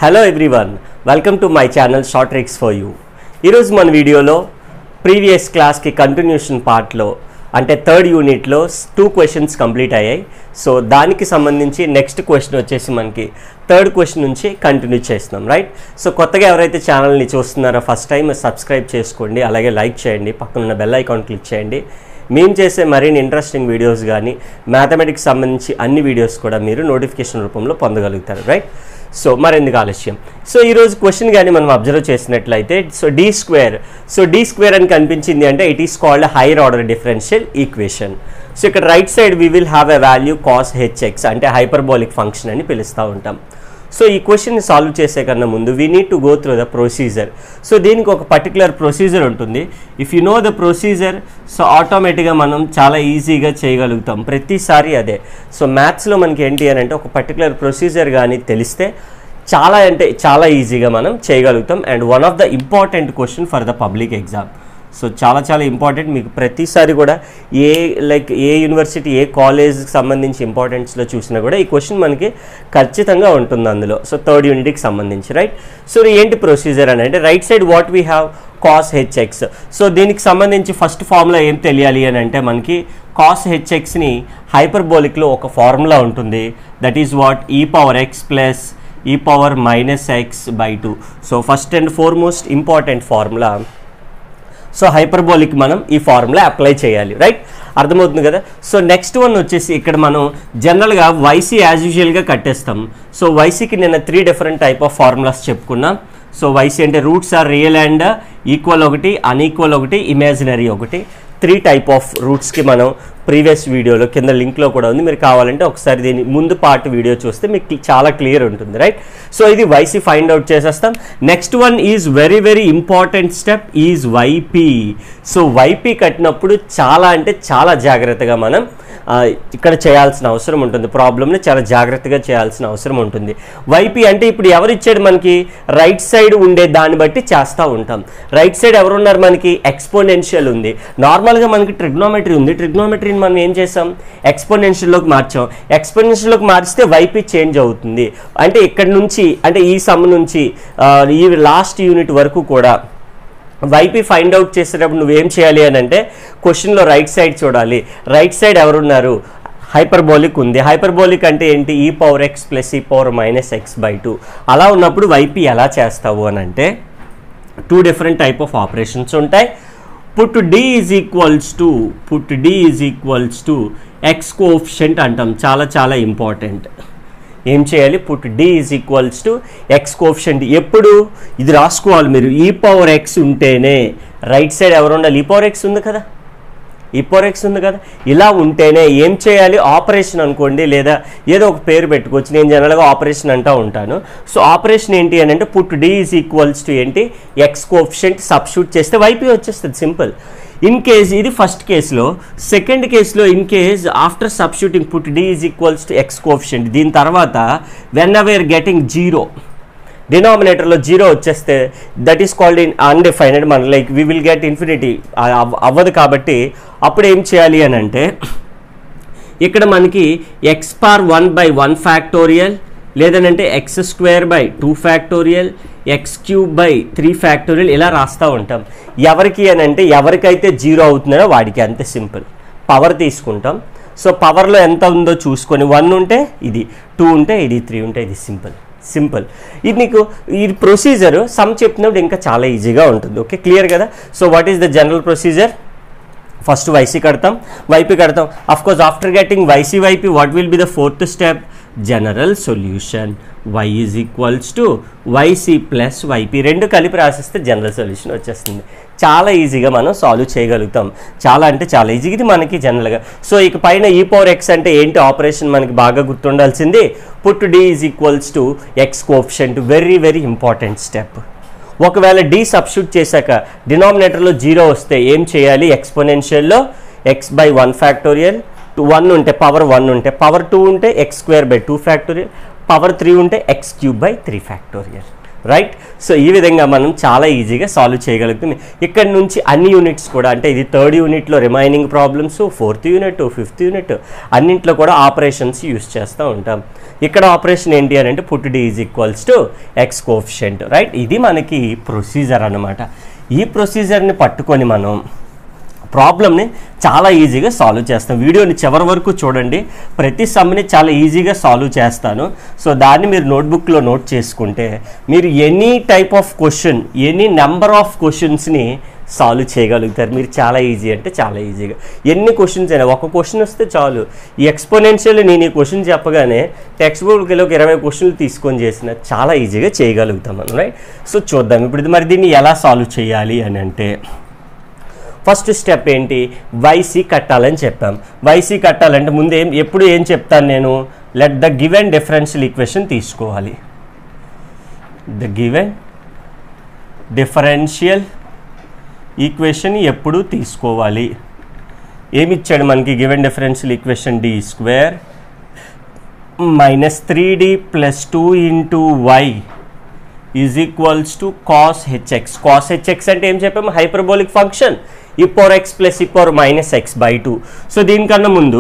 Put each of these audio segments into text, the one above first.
hello everyone welcome to my channel short tricks for you ఈరోజు మన వీడియోలో previous క్లాస్కి కంటిన్యూషన్ పార్ట్లో అంటే థర్డ్ యూనిట్లో టూ క్వశ్చన్స్ కంప్లీట్ అయ్యాయి సో దానికి సంబంధించి నెక్స్ట్ క్వశ్చన్ వచ్చేసి మనకి థర్డ్ క్వశ్చన్ నుంచి కంటిన్యూ చేస్తున్నాం రైట్ సో కొత్తగా ఎవరైతే ఛానల్ని చూస్తున్నారో ఫస్ట్ టైం సబ్స్క్రైబ్ చేసుకోండి అలాగే లైక్ చేయండి పక్కనున్న బెల్ ఐకాన్ క్లిక్ చేయండి మేము చేసే మరిన్ని ఇంట్రెస్టింగ్ వీడియోస్ కానీ మ్యాథమెటిక్స్ సంబంధించి అన్ని వీడియోస్ కూడా మీరు నోటిఫికేషన్ రూపంలో పొందగలుగుతారు రైట్ సో మరెందుకు ఆలస్యం సో ఈరోజు క్వశ్చన్ కానీ మనం అబ్జర్వ్ చేసినట్లయితే so D square so D square అని కనిపించింది అంటే it is called higher order differential equation so ఇక్కడ right side we will have a value cos h x అంటే హైపర్బోలిక్ ఫంక్షన్ అని పిలుస్తూ ఉంటాం సో ఈ క్వశ్చన్ని సాల్వ్ చేసే కన్నా ముందు we need to go through the procedure so దీనికి ఒక పర్టికులర్ ప్రొసీజర్ ఉంటుంది if you know the procedure so ఆటోమేటిక్గా మనం చాలా ఈజీగా చేయగలుగుతాం ప్రతిసారి అదే సో మ్యాథ్స్లో మనకి ఏంటి అని అంటే ఒక పర్టికులర్ ప్రొసీజర్ కానీ తెలిస్తే చాలా అంటే చాలా ఈజీగా మనం చేయగలుగుతాం and one of the important question for the public exam so చాలా చాలా ఇంపార్టెంట్ మీకు ప్రతిసారి కూడా ఏ లైక్ ఏ యూనివర్సిటీ ఏ కాలేజ్కి సంబంధించి ఇంపార్టెన్స్లో చూసినా కూడా ఈ క్వశ్చన్ మనకి ఖచ్చితంగా ఉంటుంది అందులో సో థర్డ్ యూనిట్కి సంబంధించి రైట్ సో ఏంటి ప్రొసీజర్ అని అంటే right side what we have cos h x so దీనికి సంబంధించి ఫస్ట్ ఫార్ములా ఏం తెలియాలి అని అంటే మనకి కాస్ హెచ్ఎక్స్ని హైపర్బోలిక్లో ఒక ఫార్ములా ఉంటుంది that is what e power x plus e power minus x by two so first and foremost important formula so hyperbolic మనం ఈ ఫార్ములా అప్లై చేయాలి రైట్ అర్థమవుతుంది కదా సో నెక్స్ట్ వన్ వచ్చేసి ఇక్కడ మనం జనరల్గా వైసీ యాజ్ యూజువల్గా కట్టేస్తాం సో వైసీకి నిన్న three different type of formulas చెప్పుకున్నాం సో వైసీ అంటే roots are real and equal ఒకటి అన్ఈక్వల్ ఒకటి ఇమాజినరీ ఒకటి త్రీ టైప్ ఆఫ్ రూట్స్కి మనం ప్రీవియస్ వీడియోలో కింద లింక్లో కూడా ఉంది మీరు కావాలంటే ఒకసారి దీని ముందు పార్ట్ వీడియో చూస్తే మీకు చాలా క్లియర్ ఉంటుంది రైట్ సో ఇది వైసీ ఫైండ్ అవుట్ చేసేస్తాం next one is very very important step is y p so y p కట్టినప్పుడు చాలా అంటే చాలా జాగ్రత్తగా మనం ఆ, ఇక్కడ చేయాల్సిన అవసరం ఉంటుంది ప్రాబ్లమ్ని చాలా జాగ్రత్తగా చేయాల్సిన అవసరం ఉంటుంది వైపీ అంటే ఇప్పుడు ఎవరు ఇచ్చాడు మనకి రైట్ సైడ్ ఉండే దాన్ని బట్టి చేస్తూ ఉంటాం రైట్ సైడ్ ఎవరు ఉన్నారు మనకి ఎక్స్పోనెన్షియల్ ఉంది నార్మల్గా మనకి ట్రిగ్నోమెట్రీ ఉంది ట్రిగ్నోమెట్రీని మనం ఏం చేసాం ఎక్స్పోనెన్షియల్లోకి మార్చాం ఎక్స్పోనెన్షియల్లోకి మార్చితే వైపీ చేంజ్ అవుతుంది అంటే ఇక్కడ నుంచి అంటే ఈ సమ్ నుంచి ఆ, ఈ లాస్ట్ యూనిట్ వరకు కూడా వైపీ ఫైండ్ అవుట్ చేసేటప్పుడు నువ్వేం చేయాలి అని అంటే క్వశ్చన్లో రైట్ సైడ్ చూడాలి రైట్ సైడ్ ఎవరున్నారు హైపర్బోలిక్ ఉంది హైపర్బోలిక్ అంటే ఏంటి e power x plus e power minus x by two అలా ఉన్నప్పుడు వైపీ ఎలా చేస్తావు అని అంటే two different type of operations ఉంటాయి put D is equals to put D is equals to x coefficient అంటాం చాలా చాలా ఇంపార్టెంట్ ఏం చేయాలి put D is equals to x coefficient ఎప్పుడు ఇది రాసుకోవాలి మీరు ఈ పవర్ ఎక్స్ ఉంటేనే రైట్ సైడ్ ఎవరు ఉండాలి ఈ పవర్ ఎక్స్ ఉంది కదా ఈ పవర్ ఎక్స్ ఉంది కదా ఇలా ఉంటేనే ఏం చేయాలి ఆపరేషన్ అనుకోండి లేదా ఏదో ఒక పేరు పెట్టుకోవచ్చు నేను జనరల్గా ఆపరేషన్ అంటూ ఉంటాను సో ఆపరేషన్ ఏంటి అని అంటే put D is equals to ఏంటి ఎక్స్ కోఫిషియంట్ సబ్స్టిట్యూట్ చేస్తే వైపీ వచ్చేస్తుంది సింపుల్ ఇన్ కేస్ ఇది ఫస్ట్ కేసులో సెకండ్ కేసులో in case after substituting put D is equals to x coefficient దీని తర్వాత వెన్ అవర్ గెటింగ్ జీరో డినామినేటర్లో జీరో వచ్చేస్తే that is called in undefined మన like we will get infinity అవ్వదు కాబట్టి అప్పుడు ఏం చేయాలి అని అంటే ఇక్కడ మనకి x power one by one factorial లేదనంటే x square by two factorial x cube by three factorial ఇలా రాస్తూ ఉంటాం ఎవరికి అని అంటే ఎవరికైతే జీరో అవుతుందో వాడికి అంతే సింపుల్ పవర్ తీసుకుంటాం సో పవర్లో ఎంత ఉందో చూసుకొని వన్ ఉంటే ఇది టూ ఉంటే ఇది త్రీ ఉంటే ఇది సింపుల్ సింపుల్ ఇది నీకు ఈ ప్రొసీజర్ సమ్ చెప్పినప్పుడు ఇంకా చాలా ఈజీగా ఉంటుంది ఓకే క్లియర్ కదా so what is the general procedure first y c కడతాం వైపీ కడతాం of course after getting y c y p what will be the fourth step general solution y is equals to వైసీ plus y p రెండు కలిపి రాసిస్తే general solution వచ్చేస్తుంది చాలా ఈజీగా మనం solve చేయగలుగుతాం చాలా అంటే చాలా ఈజీ ఇది మనకి జనరల్గా సో ఇక పైన ఈ పవర్ ఎక్స్ అంటే ఏంటి ఆపరేషన్ మనకి బాగా గుర్తుండాల్సింది put D is equals to x coefficient very very important step ఒకవేళ డి సబ్స్టిట్యూట్ చేశాక డినామినేటర్లో జీరో వస్తే ఏం చేయాలి ఎక్స్పోనెన్షియల్లో x by one factorial one ఉంటే పవర్ వన్ ఉంటే పవర్ టూ ఉంటే x square by two factorial power three ఉంటే x cube by three factorial right so ఈ విధంగా మనం చాలా ఈజీగా సాల్వ్ చేయగలుగుతాం ఇక్కడ నుంచి అన్ని యూనిట్స్ కూడా అంటే ఇది థర్డ్ యూనిట్లో remaining problems fourth unit fifth unit అన్నింట్లో కూడా ఆపరేషన్స్ యూస్ చేస్తూ ఉంటాం ఇక్కడ ఆపరేషన్ ఏంటి అని అంటే put D is equals to x coefficient right ఇది మనకి ప్రొసీజర్ అనమాట ఈ ప్రొసీజర్ని పట్టుకొని మనం ప్రాబ్లమ్ని చాలా ఈజీగా సాల్వ్ చేస్తాం వీడియోని చివరి వరకు చూడండి ప్రతి సమ్ని చాలా ఈజీగా సాల్వ్ చేస్తాను సో దాన్ని మీరు నోట్బుక్లో నోట్ చేసుకుంటే మీరు any type of question any number of క్వశ్చన్స్ని సాల్వ్ చేయగలుగుతారు మీరు చాలా ఈజీ అంటే చాలా ఈజీగా ఎన్ని క్వశ్చన్స్ అయినా ఒక క్వశ్చన్ వస్తే చాలు ఈ ఎక్స్పోనెన్షియల్ నేను ఈ క్వశ్చన్ చెప్పగానే టెక్స్ట్ బుక్లో ఒక ఇరవై క్వశ్చన్లు తీసుకొని చేసిన చాలా ఈజీగా చేయగలుగుతాం మనం రైట్ సో చూద్దాం ఇప్పుడు ఇది మరి దీన్ని ఎలా సాల్వ్ చేయాలి అని అంటే ఫస్ట్ స్టెప్ ఏంటి వైసీ కట్టాలని చెప్పాం వైసీ కట్టాలంటే ముందు ఏం ఎప్పుడు ఏం చెప్తాను నేను let the given differential equation తీసుకోవాలి ద గివెన్ డిఫరెన్షియల్ ఈక్వేషన్ ఎప్పుడు తీసుకోవాలి ఏమి ఇచ్చాడు మనకి given differential equation D square minus three D plus two into why is equals to cos h x cos h x అంటే ఏం చెప్పాము hyperbolic function e power x plus e power minus x by two so దీనికన్నా ముందు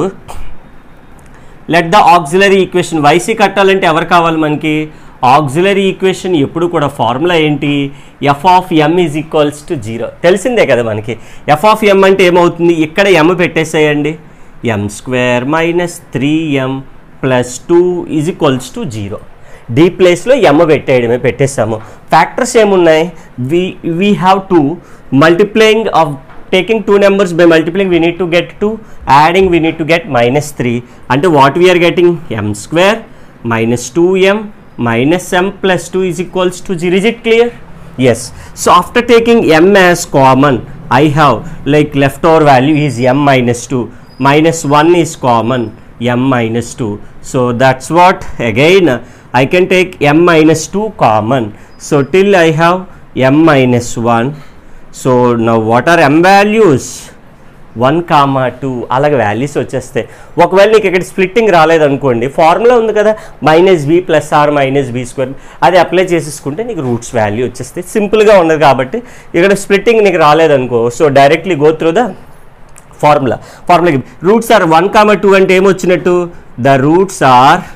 let the auxiliary equation y c కట్టాలంటే ఎవరు కావాలి మనకి auxiliary equation ఎప్పుడు కూడా ఫార్ములా ఏంటి f of M is equals to zero తెలిసిందే కదా మనకి ఎఫ్ ఆఫ్ ఎమ్ అంటే ఏమవుతుంది ఇక్కడ ఎమ్ పెట్టేసేయండి m square minus three m plus two is equals to zero D ప్లేస్లో ఎమ్ పెట్టేయడమే పెట్టేసాము ఫ్యాక్టర్స్ ఏమున్నాయి we we have to multiplying of taking two numbers by multiplying we need to get 2 adding we need to get minus 3 అంటే what we are getting m square minus 2m minus m plus 2 is equals to 0 is it clear yes so after taking m as common I have like leftover value is m minus 2 minus 1 is common m minus 2 so that's what again I can take m minus 2 common so till I have m minus 1 so నా what are m values one comma two అలాగే values వచ్చేస్తాయి ఒకవేళ నీకు ఇక్కడ splitting రాలేదనుకోండి formula ఉంది కదా minus b plus or minus b square అది అప్లై చేసేసుకుంటే నీకు రూట్స్ వాల్యూ వచ్చేస్తాయి సింపుల్గా ఉన్నది కాబట్టి ఇక్కడ స్ప్లిట్టింగ్ నీకు రాలేదనుకో so directly go through the formula formula roots are one comma two అంటే ఏమొచ్చినట్టు the roots are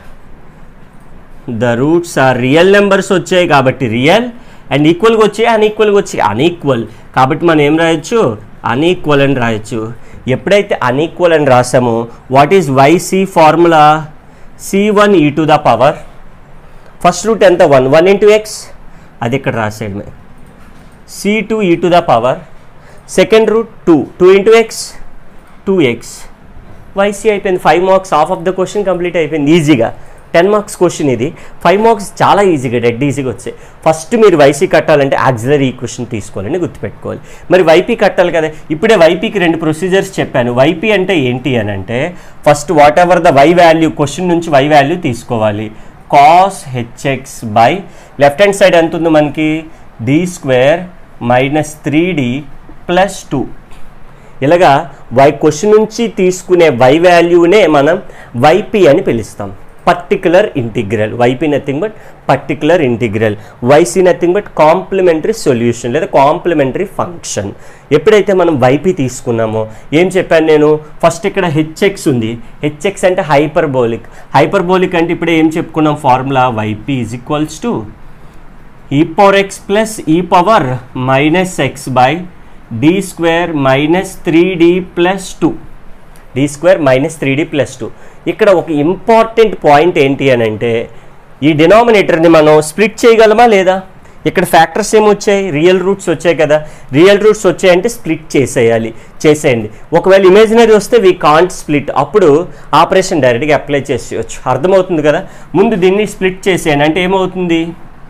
the roots are real numbers వచ్చాయి కాబట్టి రియల్ అండ్ ఈక్వల్గా వచ్చాయి అన్ఈక్వల్గా వచ్చాయి అన్ఈక్వల్ కాబట్టి మనం ఏం రాయొచ్చు అన్ఈక్వల్ అని రాయొచ్చు ఎప్పుడైతే అన్ఈక్వల్ అని రాసామో what is y c formula c one e to the power first root ఎంత వన్ వన్ ఇంటూ ఎక్స్ అది ఇక్కడ రాసేయడమే సి టూ ఈ to the power second root two two into x two x y c అయిపోయింది five marks half of the question complete అయిపోయింది ఈజీగా ten marks question ఇది five marks చాలా ఈజీగా డెడ్ ఈజీగా వచ్చాయి ఫస్ట్ మీరు వైసీ కట్టాలంటే యాక్సిలరీ ఈక్వేషన్ తీసుకోవాలని గుర్తుపెట్టుకోవాలి మరి వైపీ కట్టాలి కదా ఇప్పుడే వైపీకి రెండు ప్రొసీజర్స్ చెప్పాను వైపీ అంటే ఏంటి అని అంటే first whatever the y value question నుంచి వై వాల్యూ తీసుకోవాలి cos h x by left hand side ఎంత ఉంది మనకి D square minus three D plus two ఇలాగా వై క్వశ్చన్ నుంచి తీసుకునే వై వాల్యూనే మనం వైపీ అని పిలుస్తాం particular integral y p nothing but particular integral y c nothing but complementary solution లేదా కాంప్లిమెంటరీ ఫంక్షన్ ఎప్పుడైతే మనం వైపీ తీసుకున్నామో ఏం చెప్పాను నేను ఫస్ట్ ఇక్కడ హెచ్ఎక్స్ ఉంది హెచ్ఎక్స్ అంటే హైపర్బోలిక్ హైపర్బోలిక్ అంటే ఇప్పుడే ఏం చెప్పుకున్నాం formula y p is equals to e power x plus e power minus x by D square minus three D plus two D square minus three D plus two ఇక్కడ ఒక important point ఏంటి అని అంటే ఈ డినామినేటర్ని మనం స్ప్లిట్ చేయగలమా లేదా ఇక్కడ ఫ్యాక్టర్స్ ఏమొచ్చాయి రియల్ రూట్స్ వచ్చాయి కదా రియల్ రూట్స్ వచ్చాయంటే స్ప్లిట్ చేసేయాలి చేసేయండి ఒకవేళ ఇమేజినరీ వస్తే వీ కాంట్ స్ప్లిట్ అప్పుడు ఆపరేషన్ డైరెక్ట్గా అప్లై చేసేయచ్చు అర్థమవుతుంది కదా ముందు దీన్ని స్ప్లిట్ చేసేయండి అంటే ఏమవుతుంది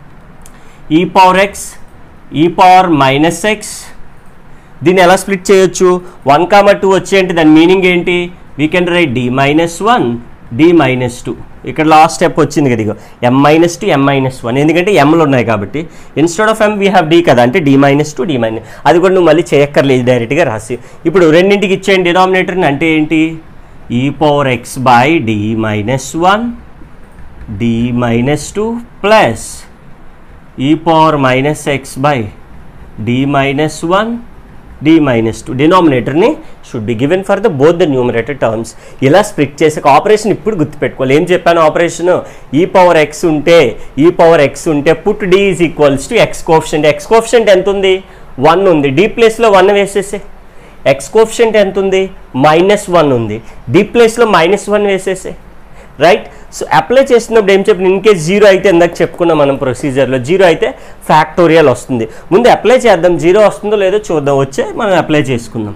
e power x e power minus x దీన్ని ఎలా స్ప్లిట్ చేయొచ్చు వన్ కామా టూ వచ్చేయంటే దాని మీనింగ్ ఏంటి we can write D minus one D minus two ఇక్కడ లాస్ట్ స్టెప్ వచ్చింది కదా ఇగో m minus two m minus one ఎందుకంటే ఎంలు ఉన్నాయి కాబట్టి instead of m we have D కదా అంటే D minus two D minus అది కూడా నువ్వు మళ్ళీ చేయక్కర్లేదు డైరెక్ట్గా రాసి ఇప్పుడు రెండింటికి ఇచ్చేయండి డినామినేటర్ని అంటే ఏంటి e power x by D minus one D minus two plus e power minus x by D minus one D minus two డినామినేటర్ని should be given for the both the numerator terms ఇలా split చేసాక operation ఇప్పుడు గుర్తుపెట్టుకోవాలి ఏం చెప్పాను operation ఈ power x ఉంటే e power x ఉంటే put D is equals to x coefficient x coefficient ఎంత ఉంది వన్ ఉంది డి ప్లేస్లో వన్ వేసేసే ఎక్స్ కోఫిషియంట్ ఎంత ఉంది మైనస్ వన్ ఉంది డి ప్లేస్లో మైనస్ వన్ వేసేసే రైట్ సో అప్లై చేసినప్పుడు ఏం చెప్పిన ఇన్ కేస్ జీరో అయితే ఇందాక చెప్పుకున్నాం మనం ప్రొసీజర్లో జీరో అయితే ఫ్యాక్టోరియల్ వస్తుంది ముందు అప్లై చేద్దాం జీరో వస్తుందో లేదో చూద్దాం వచ్చే మనం అప్లై చేసుకుందాం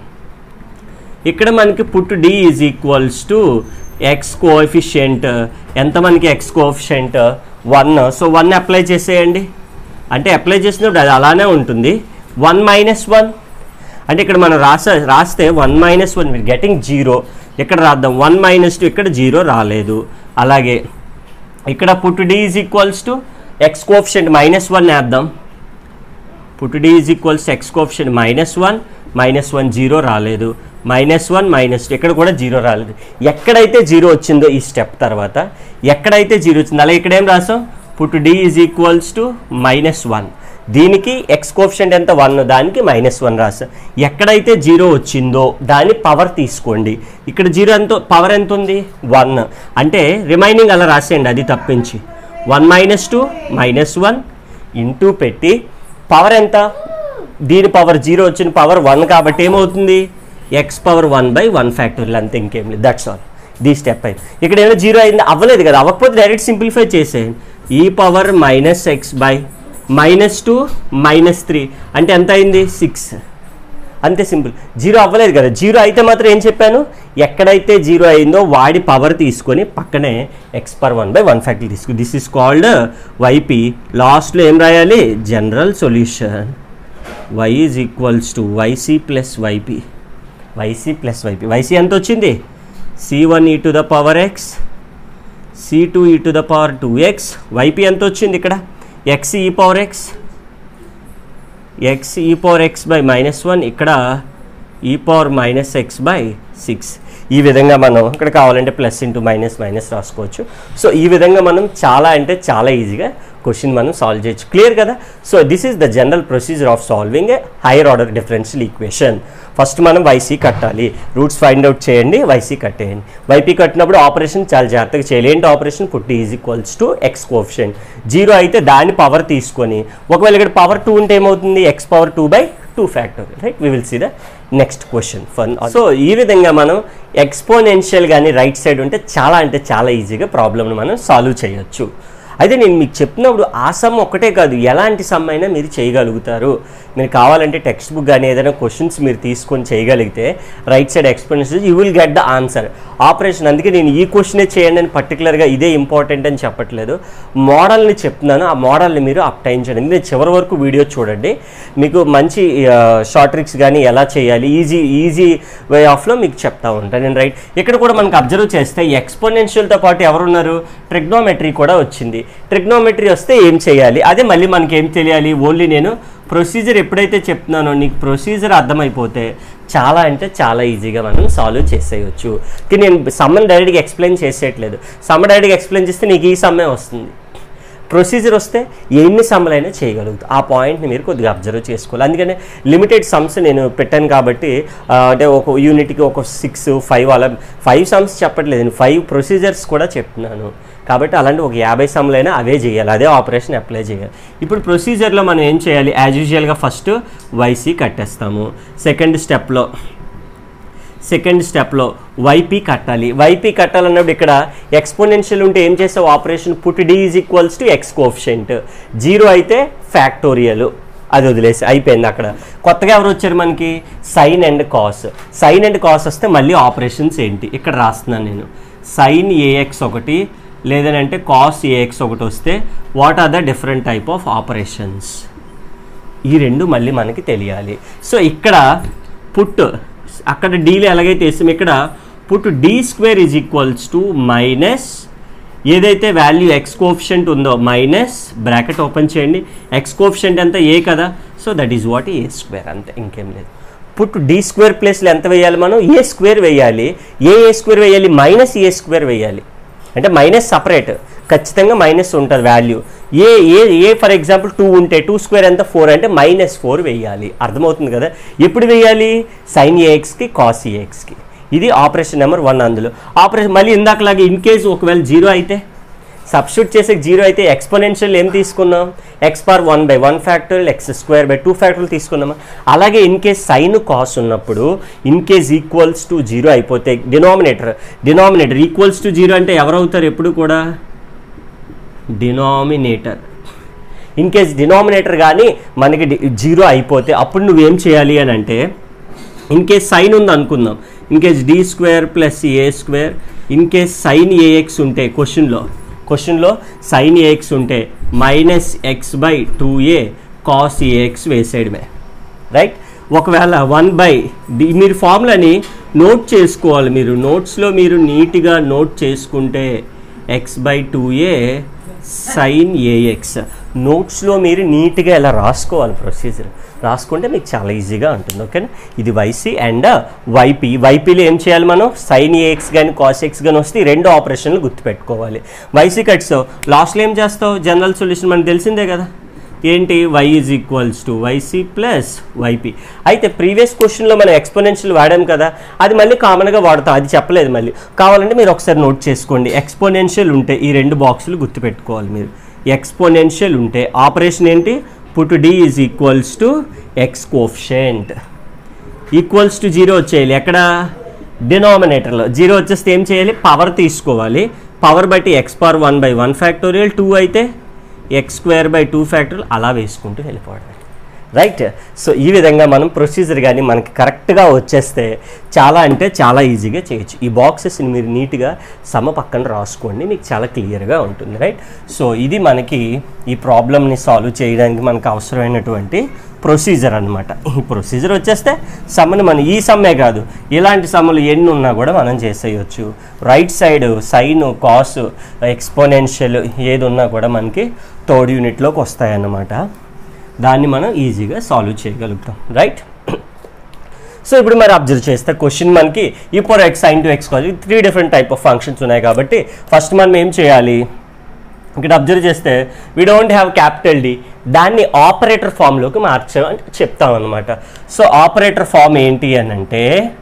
ఇక్కడ మనకి put D is equals to x coefficient ఎంత మనకి x coefficient one so one apply చేసేయండి అంటే అప్లై చేసినప్పుడు అది అలానే ఉంటుంది వన్ మైనస్ వన్ అంటే ఇక్కడ మనం రాస రాస్తే వన్ మైనస్ వన్ మీరు గెటింగ్ జీరో ఇక్కడ రాద్దాం వన్ మైనస్ టూ ఇక్కడ జీరో రాలేదు అలాగే ఇక్కడ put D is equals to x coefficient minus one వేద్దాం put D is equals x coefficient minus one minus one zero రాలేదు మైనస్ వన్ మైనస్ టూ ఇక్కడ కూడా జీరో రాలేదు ఎక్కడైతే జీరో వచ్చిందో ఈ స్టెప్ తర్వాత ఎక్కడైతే జీరో వచ్చిందో అలా ఇక్కడ ఏం రాసాం put D is equals to minus one దీనికి ఎక్స్ కోఫిషియంట్ ఎంత వన్ దానికి మైనస్ వన్ రాసా ఎక్కడైతే జీరో వచ్చిందో దాని పవర్ తీసుకోండి ఇక్కడ జీరో ఎంత పవర్ ఎంత ఉంది వన్ అంటే రిమైనింగ్ అలా రాసేయండి అది తప్పించి one minus two minus one into పెట్టి పవర్ ఎంత దీని పవర్ జీరో వచ్చిన పవర్ వన్ కాబట్టి ఏమవుతుంది x power one by one factorial అంతే ఇంకేం లేదు దట్స్ ఆల్ దీ స్టెప్ అయింది ఇక్కడ ఏమైనా జీరో అయింది అవ్వలేదు కదా అవ్వకపోతే డైరెక్ట్ సింప్లిఫై చేసేయండి e power minus x by minus two minus three అంటే ఎంత అయింది సిక్స్ అంతే సింపుల్ జీరో అవ్వలేదు కదా జీరో అయితే మాత్రం ఏం చెప్పాను ఎక్కడైతే జీరో అయిందో వాడి పవర్ తీసుకొని పక్కనే x per one by one factorial తీసుకు దిస్ ఇస్ కాల్డ్ వైపీ లాస్ట్లో ఏం రాయాలి general solution y is equals to వైసీ plus YP వైసీ plus YP YC ఎంత వచ్చింది C one e to the power x C two ఈ to the power two x YP ఎంత వచ్చింది ఇక్కడ x e power x x e power x by minus one ఇక్కడ e power minus x by six ఈ విధంగా మనం ఇక్కడ కావాలంటే ప్లస్ ఇంటూ మైనస్ మైనస్ రాసుకోవచ్చు సో ఈ విధంగా మనం చాలా అంటే చాలా ఈజీగా క్వశ్చన్ మనం సాల్వ్ చేయొచ్చు క్లియర్ కదా so this is the general procedure of solving a higher order differential equation first మనం వైసీ కట్టాలి రూట్స్ ఫైండ్ అవుట్ చేయండి వైసీ కట్టేయండి వైపీ కట్టినప్పుడు ఆపరేషన్ చాలా జాగ్రత్తగా చేయాలి ఏంటి operation put D is equals to x coefficient zero అయితే దాని పవర్ తీసుకొని ఒకవేళ ఇక్కడ పవర్ టూ ఉంటే ఏమవుతుంది x power two by two factorial right we will see the next question fun so ఈ విధంగా మనం ఎక్స్పోనెన్షియల్ కానీ రైట్ సైడ్ ఉంటే చాలా అంటే చాలా ఈజీగా ప్రాబ్లమ్ని మనం సాల్వ్ చేయొచ్చు అయితే నేను మీకు చెప్పినప్పుడు ఆ సమ్ ఒకటే కాదు ఎలాంటి సమ్ అయినా మీరు చేయగలుగుతారు మీరు కావాలంటే టెక్స్ట్ బుక్ కానీ ఏదైనా క్వశ్చన్స్ మీరు తీసుకొని చేయగలిగితే right side explanation you will get the answer operation అందుకే నేను ఈ క్వశ్చనే చేయండి అని పర్టికులర్గా ఇదే ఇంపార్టెంట్ అని చెప్పట్లేదు మోడల్ని చెప్తున్నాను ఆ మోడల్ని మీరు అప్ టైం చేయండి నేను చివరి వరకు వీడియో చూడండి మీకు మంచి షార్ట్ ట్రిక్స్ కానీ ఎలా చేయాలి ఈజీ ఈజీ వే ఆఫ్లో మీకు చెప్తా ఉంటాను నేను రైట్ ఇక్కడ కూడా మనకు అబ్జర్వ్ చేస్తే ఎక్స్పోనెన్షియల్తో పాటు ఎవరున్నారు ట్రిగ్నోమెట్రీ కూడా వచ్చింది ట్రిగ్నోమెట్రీ వస్తే ఏం చేయాలి అదే మళ్ళీ మనకి ఏం తెలియాలి ఓన్లీ నేను ప్రొసీజర్ ఎప్పుడైతే చెప్తున్నానో నీకు ప్రొసీజర్ అర్థమైపోతే చాలా అంటే చాలా ఈజీగా మనం సాల్వ్ చేసేయచ్చు కానీ నేను సమ్మని డైరెక్ట్గా ఎక్స్ప్లెయిన్ చేసేయట్లేదు సమ్మ డైరెక్ట్గా ఎక్స్ప్లెయిన్ చేస్తే నీకు ఈ సమ్మే వస్తుంది ప్రొసీజర్ వస్తే ఎన్ని సమ్లైనా చేయగలుగుతాం ఆ పాయింట్ని మీరు కొద్దిగా అబ్జర్వ్ చేసుకోవాలి అందుకనే లిమిటెడ్ సమ్స్ నేను పెట్టాను కాబట్టి ఆ, అంటే ఒక యూనిట్కి ఒక సిక్స్ ఫైవ్ అలా ఫైవ్ సమ్స్ చెప్పట్లేదు నేను ఫైవ్ ప్రొసీజర్స్ కూడా చెప్తున్నాను కాబట్టి అలాంటి ఒక యాభై సమ్లైనా అవే చేయాలి అదే ఆపరేషన్ అప్లై చేయాలి ఇప్పుడు ప్రొసీజర్లో మనం ఏం చేయాలి యాజ్ యూజువల్గా ఫస్ట్ వైసీ కట్టేస్తాము సెకండ్ స్టెప్లో సెకండ్ స్టెప్లో వైపీ కట్టాలి వైపీ కట్టాలన్నప్పుడు ఇక్కడ ఎక్స్పోనెన్షియల్ ఉంటే ఏం చేసావు operation put D is equals to x coefficient zero అయితే ఫ్యాక్టోరియల్ అది వదిలేసి అయిపోయింది అక్కడ కొత్తగా ఎవరు వచ్చారు మనకి sine and cos sine and cos వస్తే మళ్ళీ ఆపరేషన్స్ ఏంటి ఇక్కడ రాస్తున్నాను నేను సైన్ ఏఎక్స్ ఒకటి లేదనంటే కాస్ ఏఎక్స్ ఒకటి వస్తే what are the different type of operations ఈ రెండు మళ్ళీ మనకి తెలియాలి సో ఇక్కడ పుట్ అక్కడ డీలు ఎలాగైతే వేస్తాం ఇక్కడ put D square is equals to minus ఏదైతే వాల్యూ ఎక్స్ కోఫిషియంట్ ఉందో మైనస్ బ్రాకెట్ ఓపెన్ చేయండి ఎక్స్ కోఫిషియంట్ ఎంత ఏ కదా so that is what a square అంతే ఇంకేం లేదు పుట్ డి స్క్వేర్ ప్లేస్లో ఎంత వేయాలి మనం ఏ స్క్వేర్ వేయాలి ఏ ఏ స్క్వేర్ వేయాలి మైనస్ ఏ స్క్వేర్ వేయాలి అంటే మైనస్ సపరేట్ ఖచ్చితంగా మైనస్ ఉంటుంది value a a a for example two ఉంటే టూ స్క్వేర్ ఎంత ఫోర్ అంటే మైనస్ ఫోర్ వేయాలి అర్థమవుతుంది కదా ఎప్పుడు వేయాలి సైన్ ఏఎక్స్కి కాస్ ఏఎక్స్కి ఇది ఆపరేషన్ నెంబర్ వన్ అందులో ఆపరేషన్ మళ్ళీ ఇందాకలాగే ఇన్ కేసు ఒకవేళ జీరో అయితే సబ్స్టిట్యూట్ చేసే జీరో అయితే ఎక్స్పోనెన్షియల్ ఏం తీసుకున్నాం x per one by one factorial x square by two factorial తీసుకున్నామా అలాగే ఇన్ కేస్ సైన్ కాస్ ఉన్నప్పుడు in case equals to zero అయిపోతే denominator denominator equals to zero అంటే ఎవరవుతారు ఎప్పుడు కూడా డినామినేటర్ ఇన్ కేస్ డినామినేటర్ కానీ మనకి జీరో అయిపోతే అప్పుడు నువ్వేం చేయాలి అని అంటే ఇన్ కేస్ సైన్ ఉంది అనుకుందాం in case D square plus a square in case sine ax ఉంటే క్వశ్చన్లో క్వశ్చన్లో సైన్ ఏఎక్స్ ఉంటే minus x by two a cos ax వేసేయడమే రైట్ ఒకవేళ వన్ బై డి మీరు ఫార్ములాని నోట్ చేసుకోవాలి మీరు నోట్స్లో మీరు నీట్గా నోట్ చేసుకుంటే x by two a sine ax నోట్స్లో మీరు నీట్గా ఇలా రాసుకోవాలి ప్రొసీజర్ రాసుకుంటే మీకు చాలా ఈజీగా ఉంటుంది ఓకేనా ఇది వైసీ అండ్ వైపీ వైపీలో ఏం చేయాలి మనం సైన్ ఏఎక్స్ కానీ కాస్ ఎక్స్ కానీ వస్తే ఈ రెండు ఆపరేషన్లు గుర్తుపెట్టుకోవాలి వైసీ కట్స్ లాస్ట్లో ఏం చేస్తావు జనరల్ సొల్యూషన్ మనకు తెలిసిందే కదా ఏంటి y is equals to వైసీ plus YP అయితే ప్రీవియస్ క్వశ్చన్లో మనం ఎక్స్పోనెన్షియల్ వాడాం కదా అది మళ్ళీ కామన్గా వాడతాం అది చెప్పలేదు మళ్ళీ కావాలంటే మీరు ఒకసారి నోట్ చేసుకోండి ఎక్స్పోనెన్షియల్ ఉంటే ఈ రెండు బాక్సులు గుర్తుపెట్టుకోవాలి మీరు ఎక్స్పోనెన్షియల్ ఉంటే ఆపరేషన్ ఏంటి put D is equals to x coefficient equals to zero వచ్చేయాలి ఎక్కడ డినామినేటర్లో జీరో వచ్చేస్తే ఏం చేయాలి పవర్ తీసుకోవాలి పవర్ బట్టి x power one by one factorial two అయితే x square by two factorial అలా వేసుకుంటూ వెళ్ళిపోవడం రైట్ సో ఈ విధంగా మనం ప్రొసీజర్ కానీ మనకి కరెక్ట్గా వచ్చేస్తే చాలా అంటే చాలా ఈజీగా చేయొచ్చు ఈ బాక్సెస్ని మీరు నీట్గా సమ పక్కన రాసుకోండి మీకు చాలా క్లియర్గా ఉంటుంది రైట్ సో ఇది మనకి ఈ ప్రాబ్లమ్ని సాల్వ్ చేయడానికి మనకు అవసరమైనటువంటి ప్రొసీజర్ అనమాట ఈ ప్రొసీజర్ వచ్చేస్తే సమ్మని మనం ఈ సమ్మే కాదు ఇలాంటి సమ్మలు ఎన్ని ఉన్నా కూడా మనం చేసేయచ్చు right side sine cos exponential ఏది ఉన్నా కూడా మనకి థర్డ్ యూనిట్లోకి వస్తాయన్నమాట దాన్ని మనం ఈజీగా సాల్వ్ చేయగలుగుతాం రైట్ సో ఇప్పుడు మరి అబ్జర్వ్ చేస్తే క్వశ్చన్ మనకి ఈ four x sine two x కాదు three different type of functions ఉన్నాయి కాబట్టి ఫస్ట్ మనం ఏం చేయాలి ఇక్కడ అబ్జర్వ్ చేస్తే we don't have capital D దాన్ని ఆపరేటర్ ఫామ్లోకి మార్చామని చెప్తాం అనమాట సో ఆపరేటర్ ఫామ్ ఏంటి అని అంటే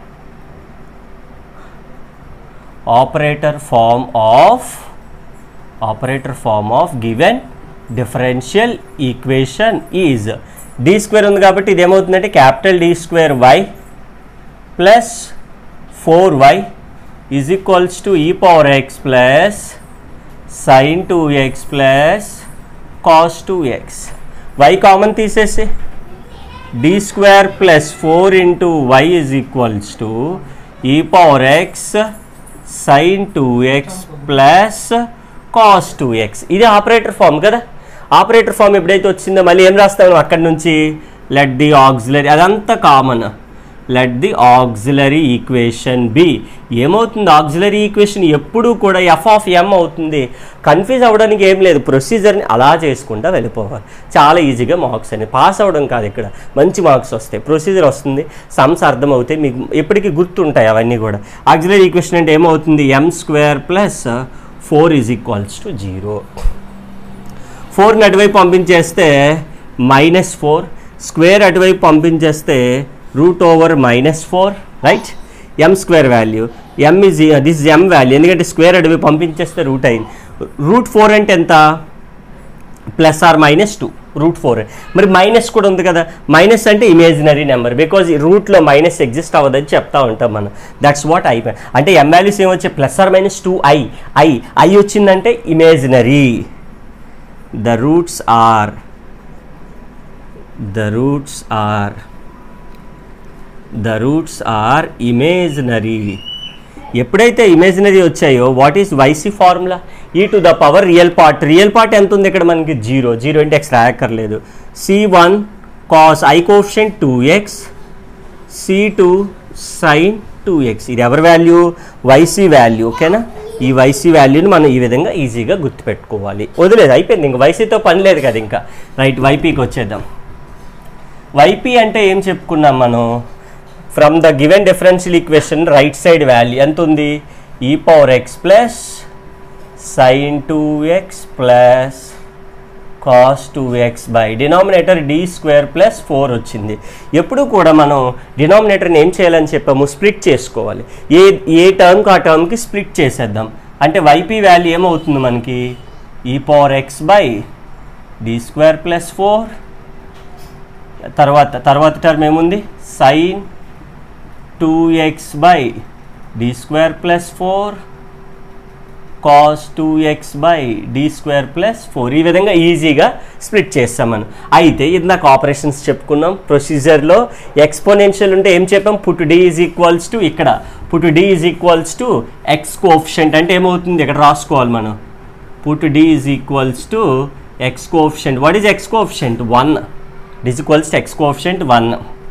operator form of operator form of given differential equation is D square ఉంది కాబట్టి ఇది ఏమవుతుందంటే capital D square y plus four y is equals to e power x plus sine two x plus cos two x y common తీసేసి D square plus four into why is equals to e power x sine two x plus cos two x ఇది operator form కదా operator form ఎప్పుడైతే వచ్చిందో మళ్ళీ ఏం రాస్తాను అక్కడి నుంచి లెట్ ది ఆక్సిలరీ అదంతా common let the auxiliary equation be ఏమవుతుంది ఆక్సిలరీ ఈక్వేషన్ ఎప్పుడూ కూడా ఎఫ్ ఆఫ్ ఎం అవుతుంది కన్ఫ్యూజ్ అవ్వడానికి ఏం లేదు ప్రొసీజర్ని అలా చేసుకుంటా వెళ్ళిపోవాలి చాలా ఈజీగా మార్క్స్ అని పాస్ అవ్వడం కాదు ఇక్కడ మంచి మార్క్స్ వస్తాయి ప్రొసీజర్ వస్తుంది సమ్స్ అర్థం అవుతాయి మీకు ఎప్పటికీ గుర్తుంటాయి అవన్నీ కూడా ఆక్సిలరీ ఈక్వేషన్ అంటే ఏమవుతుంది m square plus four is equals to zero ఫోర్ని అటువైపు పంపించేస్తే మైనస్ ఫోర్ స్క్వేర్ అటువైపు పంపించేస్తే root over minus four right m square value m is this m value ఎందుకంటే స్క్వేర్ అటువైపు పంపించేస్తే రూట్ అయింది రూట్ ఫోర్ అంటే ఎంత plus or minus two root four మరి మైనస్ కూడా ఉంది కదా మైనస్ అంటే ఇమేజినరీ నెంబర్ బికాజ్ ఈ రూట్లో మైనస్ ఎగ్జిస్ట్ అవ్వదని చెప్తా ఉంటాం మనం దట్స్ వాట్ ఐ అంటే ఎం వాల్యూస్ ఏమొచ్చే plus or minus two i i i వచ్చిందంటే imaginary the roots are the roots are the roots are imaginary ఎప్పుడైతే ఇమేజినరీ వచ్చాయో what is YC formula e to the power real part real part ఎంత ఉంది ఇక్కడ మనకి zero zero అంటే x రాయక్కర్లేదు C one cos i coefficient two x C two sine two x ఇది ఎవరి వాల్యూ వైసీ వాల్యూ ఓకేనా ఈ వైసీ వాల్యూని మనం ఈ విధంగా ఈజీగా గుర్తుపెట్టుకోవాలి వదిలేదు అయిపోయింది ఇంకా వైసీతో పని లేదు కదా ఇంకా రైట్ వైపీకి వచ్చేద్దాం వైపీ అంటే ఏం చెప్పుకున్నాం మనం from the given differential equation right side value ఎంత ఉంది e power x plus sine two x plus cos two X by denominator D square plus four వచ్చింది ఎప్పుడు కూడా మనం డినామినేటర్ని ఏం చేయాలని చెప్పాము స్ప్లిట్ చేసుకోవాలి ఏ ఏ టర్మ్కి ఆ టర్మ్కి స్ప్లిట్ చేసేద్దాం అంటే వైపీ వాల్యూ ఏమవుతుంది మనకి e power x by D square plus four తర్వాత తర్వాత టర్మ్ ఏముంది sine two X by D square plus four cos two X by D square plus four ఈ విధంగా ఈజీగా స్ప్లిట్ చేస్తాం మనం అయితే ఇందాక ఆపరేషన్స్ చెప్పుకున్నాం ప్రొసీజర్లో ఎక్స్పోనెన్షియల్ ఉంటే ఏం చెప్పాం put D is equals to ఇక్కడ put D is equals to x coefficient అంటే ఏమవుతుంది ఇక్కడ రాసుకోవాలి మనం put D is equals to x coefficient what is x coefficient one D is equals to x coefficient one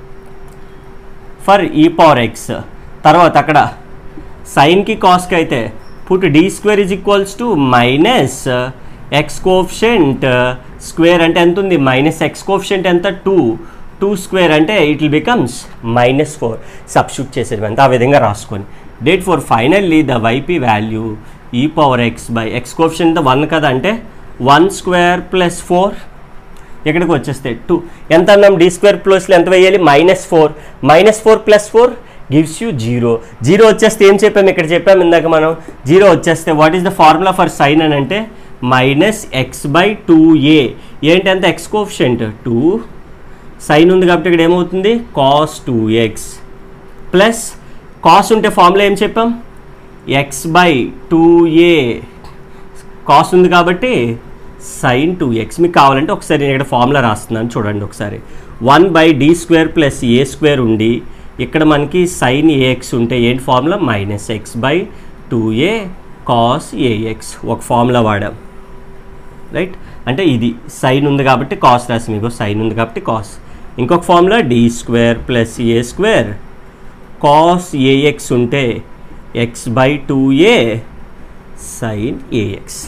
for e power x తర్వాత అక్కడ సైన్కి కాస్కి అయితే put D square is equals to minus X coefficient square అంటే ఎంత ఉంది minus X coefficient ఎంత two two square అంటే it will becomes minus four substitute చేసేది అంత ఆ విధంగా రాసుకొని డేట్ four finally the YP value e power x by X coefficient one కదా అంటే వన్ స్క్వేర్ ప్లస్ ఫోర్ ఇక్కడికి వచ్చేస్తే టూ ఎంత అన్నాం డి స్క్వేర్ ప్లస్లో ఎంత వేయాలి minus four minus four plus four gives you zero zero వచ్చేస్తే ఏం చెప్పాము ఇక్కడ చెప్పాము ఇందాక మనం జీరో వచ్చేస్తే what is the formula for sine అని అంటే minus x by two a ఏంటి అంత ఎక్స్ కోఫిషియంట్ టూ సైన్ ఉంది కాబట్టి ఇక్కడ ఏమవుతుంది cos two x plus cos ఉంటే ఫార్ములా ఏం చెప్పాం x by two a cos ఉంది కాబట్టి సైన్ టూ ఎక్స్ మీకు కావాలంటే ఒకసారి నేను ఇక్కడ ఫార్ములా రాస్తున్నాను చూడండి ఒకసారి one by D square plus a square ఉండి ఇక్కడ మనకి సైన్ ఏఎక్స్ ఉంటే ఏంటి formula minus x by two a cos ax ఒక ఫార్ములా వాడాం రైట్ అంటే ఇది సైన్ ఉంది కాబట్టి కాస్ రాసి మీకు సైన్ ఉంది కాబట్టి కాస్ ఇంకొక formula D square plus a square cos ax ఉంటే x by two a sine ax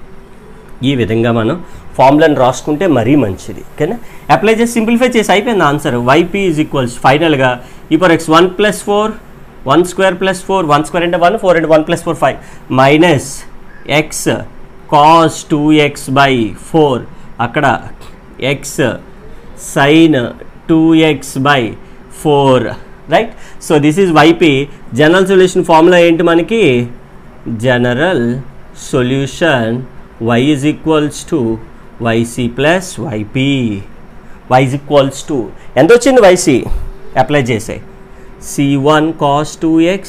ఈ విధంగా మనం ఫార్ములాని రాసుకుంటే మరీ మంచిది ఓకేనా అప్లై చేసి సింప్లిఫై చేసి అయిపోయింది ఆన్సర్ వైపీ ఈజ్ ఈక్వల్స్ ఫైనల్గా ఇప్పుడు x one plus four one square plus four one square అంటే వన్ ఫోర్ అంటే one plus four five minus x cos two X by four అక్కడ x sine two X by four right so this is YP general solution formula ఏంటి మనకి general solution y is equals to yc plus yp y is equals to ఎంత వచ్చింది yc apply చేసాయి c1 cos 2x